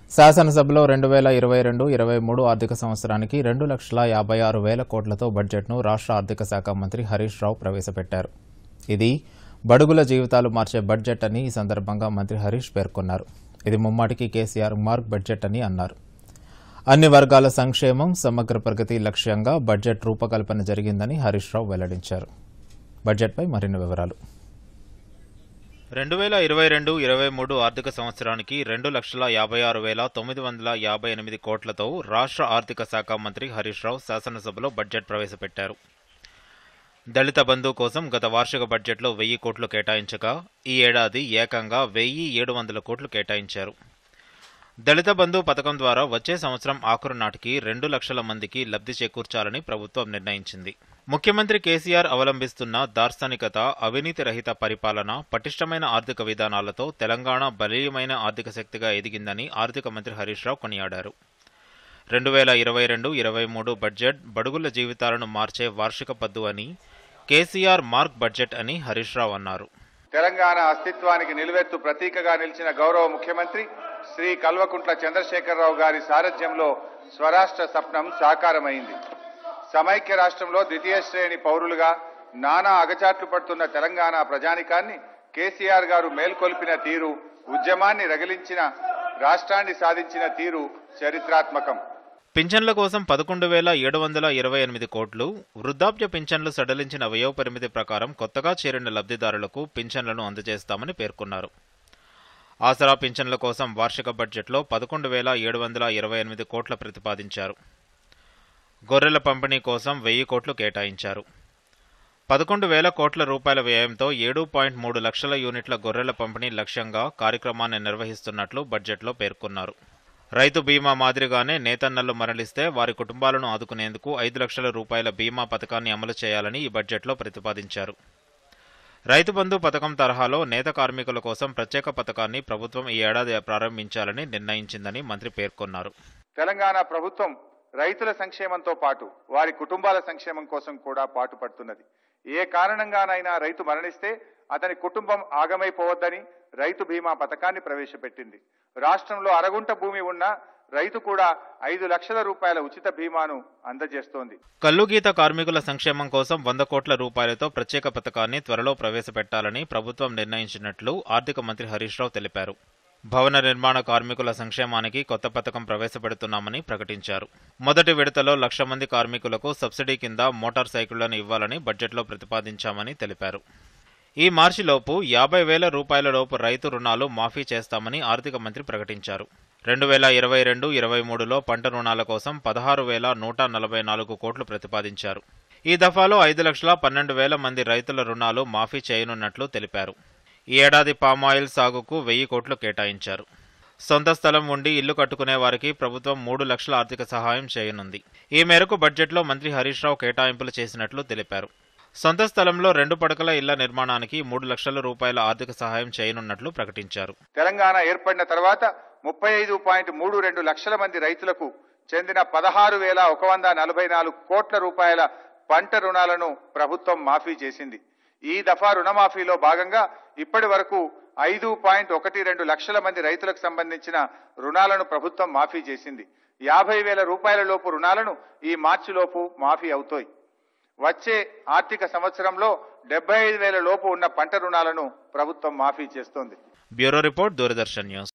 శాసనసభలో రెండు వేల ఇరవై రెండు ఇరవై మూడు ఆర్థిక సంవత్సరానికి రెండు లక్షల యాభై ఆరు వేల కోట్లతో బడ్జెట్ను రాష్ట్ర ఆర్థిక శాఖ మంత్రి హరీష్ రావు ప్రవేశపెట్టారు ఇది బడుగుల జీవితాలు మార్చే బడ్జెట్ అని ఈ సందర్భంగా మంత్రి హరీష్ పేర్కొన్నారు ఇది ముమ్మాటికి కేసీఆర్ మార్క్ బడ్జెట్ అని అన్నారు అన్ని వర్గాల సంక్షేమం సమగ్ర ప్రగతి లక్ష్యంగా బడ్జెట్ రూపకల్పన జరిగిందని హరీష్ రావు వెల్లడించారు బడ్జెట్పై మరిన్ని వివరాలు రెండు వేల ఇరవై రెండు ఇరవై మూడు ఆర్థిక సంవత్సరానికి రెండు లక్షల యాభై ఆరు వేల తొమ్మిది వందల యాభై ఎనిమిది కోట్లతో రాష్ట్ర ఆర్థిక శాఖ మంత్రి హరీష్ రావు శాసనసభలో బడ్జెట్ ప్రవేశపెట్టారు దళిత బంధు కోసం గత వార్షిక బడ్జెట్లో వెయ్యి కోట్లు కేటాయించగా ఈ ఏడాది ఏకంగా వెయ్యి ఏడు వందల కోట్లు కేటాయించారు దళిత బంధు పథకం ద్వారా వచ్చే సంవత్సరం ఆఖరు నాటికి రెండు లక్షల మందికి లబ్ధి చేకూర్చాలని ప్రభుత్వం నిర్ణయించింది ముఖ్యమంత్రి కేసీఆర్ అవలంబిస్తున్న దార్శనికత అవినీతి రహిత పరిపాలన పటిష్టమైన ఆర్థిక విధానాలతో తెలంగాణ బలీయమైన ఆర్థిక శక్తిగా ఎదిగిందని ఆర్థిక మంత్రి హరీష్ రావు కొనియాడారు రెండు వేల ఇరవై రెండు ఇరవై మూడు బడ్జెట్ బడుగుల జీవితాలను మార్చే వార్షిక పద్దు అని కేసీఆర్ మార్క్ బడ్జెట్ అని హరీష్ రావు అన్నారు తెలంగాణ అస్తిత్వానికి నిలువెత్తు ప్రతీకగా నిలిచిన గౌరవ ముఖ్యమంత్రి శ్రీ కల్వకుంట్ల చంద్రశేఖరరావు గారి సారథ్యంలో స్వరాష్ట్ర స్వప్నం సాకారమైంది సమైక్య రాష్ట్రంలో ద్వితీయ శ్రేణి పౌరులుగా నానా అగచాట్లు పడుతున్న తెలంగాణ ప్రజానికాన్ని కేసీఆర్ గారు మేల్కొల్పిన తీరు ఉద్యమాన్ని రగిలించిన రాష్ట్రాన్ని సాధించిన తీరు చరిత్రాత్మకం పింఛన్ల కోసం పదకొండు వేల ఏడు వందల ఇరవై ఎనిమిది కోట్లు వృద్ధాప్య పింఛన్లు సడలించిన వ్యయ పరిమితి ప్రకారం కొత్తగా చేరిన లబ్ధిదారులకు పింఛన్లను అందజేస్తామని పేర్కొన్నారు ఆసరా పింఛన్ల కోసం వార్షిక బడ్జెట్లో పదకొండు వేల ఏడు వందల ఇరవై ఎనిమిది కోట్ల ప్రతిపాదించారు గొర్రెల పంపిణీ కోసం వెయ్యి కోట్లు కేటాయించారు పదకొండు వేల కోట్ల రూపాయల వ్యయంతో ఏడు పాయింట్ మూడు లక్షల యూనిట్ల గొర్రెల పంపిణీ లక్ష్యంగా కార్యక్రమాన్ని నిర్వహిస్తున్నట్లు బడ్జెట్లో పేర్కొన్నారు రైతు బీమా మాదిరిగానే నేతన్నలు మరణిస్తే వారి కుటుంబాలను ఆదుకునేందుకు ఐదు లక్షల రూపాయల బీమా పథకాన్ని అమలు చేయాలని ఈ బడ్జెట్లో ప్రతిపాదించారు రైతు బంధు పథకం తరహాలో నేత కార్మికుల కోసం ప్రత్యేక పథకాన్ని ప్రభుత్వం ఈ ఏడాది ప్రారంభించాలని నిర్ణయించిందని మంత్రి పేర్కొన్నారు తెలంగాణ ప్రభుత్వం రైతుల సంక్షేమంతో పాటు వారి కుటుంబాల సంక్షేమం కోసం కూడా పాటుపడుతున్నది ఏ కారణంగానైనా రైతు మరణిస్తే అతని కుటుంబం ఆగమైపోవద్దని రైతు బీమా పథకాన్ని ప్రవేశపెట్టింది రాష్ట్రంలో అరగుంట భూమి ఉన్న రైతు కూడా ఐదు లక్షల రూపాయల ఉచిత బీమాను అందజేస్తోంది కల్లుగీత కార్మికుల సంక్షేమం కోసం వంద కోట్ల రూపాయలతో ప్రత్యేక పథకాన్ని త్వరలో ప్రవేశపెట్టాలని ప్రభుత్వం నిర్ణయించినట్లు ఆర్థిక మంత్రి హరీష్ రావు తెలిపారు భవన నిర్మాణ కార్మికుల సంక్షేమానికి కొత్త పథకం ప్రవేశపెడుతున్నామని ప్రకటించారు మొదటి విడతలో లక్ష మంది కార్మికులకు సబ్సిడీ కింద మోటార్ సైకిళ్లను ఇవ్వాలని బడ్జెట్లో ప్రతిపాదించామని తెలిపారు ఈ మార్చిలోపు యాభై వేల రూపాయల లోపు రైతు రుణాలు మాఫీ చేస్తామని ఆర్థిక మంత్రి ప్రకటించారు రెండు వేల ఇరవై రెండు ఇరవై మూడులో పంట రుణాల కోసం పదహారు వేల నూట నలభై నాలుగు కోట్లు ప్రతిపాదించారు ఈ దఫాలో ఐదు లక్షల పన్నెండు వేల మంది రైతుల రుణాలు మాఫీ చేయనున్నట్లు తెలిపారు ఈ ఏడాది పామాయిల్ సాగుకు వెయ్యి కోట్లు కేటాయించారు సొంత స్థలం ఉండి ఇల్లు కట్టుకునే వారికి ప్రభుత్వం మూడు లక్షల ఆర్థిక సహాయం చేయనుంది ఈ మేరకు బడ్జెట్లో మంత్రి హరీష్ రావు కేటాయింపులు చేసినట్లు తెలిపారు సొంత స్థలంలో రెండు పడకల ఇళ్ల నిర్మాణానికి మూడు లక్షల రూపాయల ఆర్థిక సహాయం చేయనున్నట్లు ప్రకటించారు తెలంగాణ ఏర్పడిన తర్వాత ముప్పై ఐదు పాయింట్ మూడు రెండు లక్షల మంది రైతులకు చెందిన పదహారు వేల ఒక వంద నలభై నాలుగు కోట్ల రూపాయల పంట రుణాలను ప్రభుత్వం మాఫీ చేసింది ఈ దఫా రుణమాఫీలో భాగంగా ఇప్పటి వరకు ఐదు పాయింట్ ఒకటి రెండు లక్షల మంది రైతులకు సంబంధించిన రుణాలను ప్రభుత్వం మాఫీ చేసింది యాభై వేల రూపాయల లోపు రుణాలను ఈ మార్చి లోపు మాఫీ అవుతాయి వచ్చే ఆర్థిక సంవత్సరంలో డెబ్బై ఐదు వేల లోపు ఉన్న పంట రుణాలను ప్రభుత్వం మాఫీ చేస్తోంది బ్యూరో రిపోర్ట్ దూరదర్శన్ న్యూస్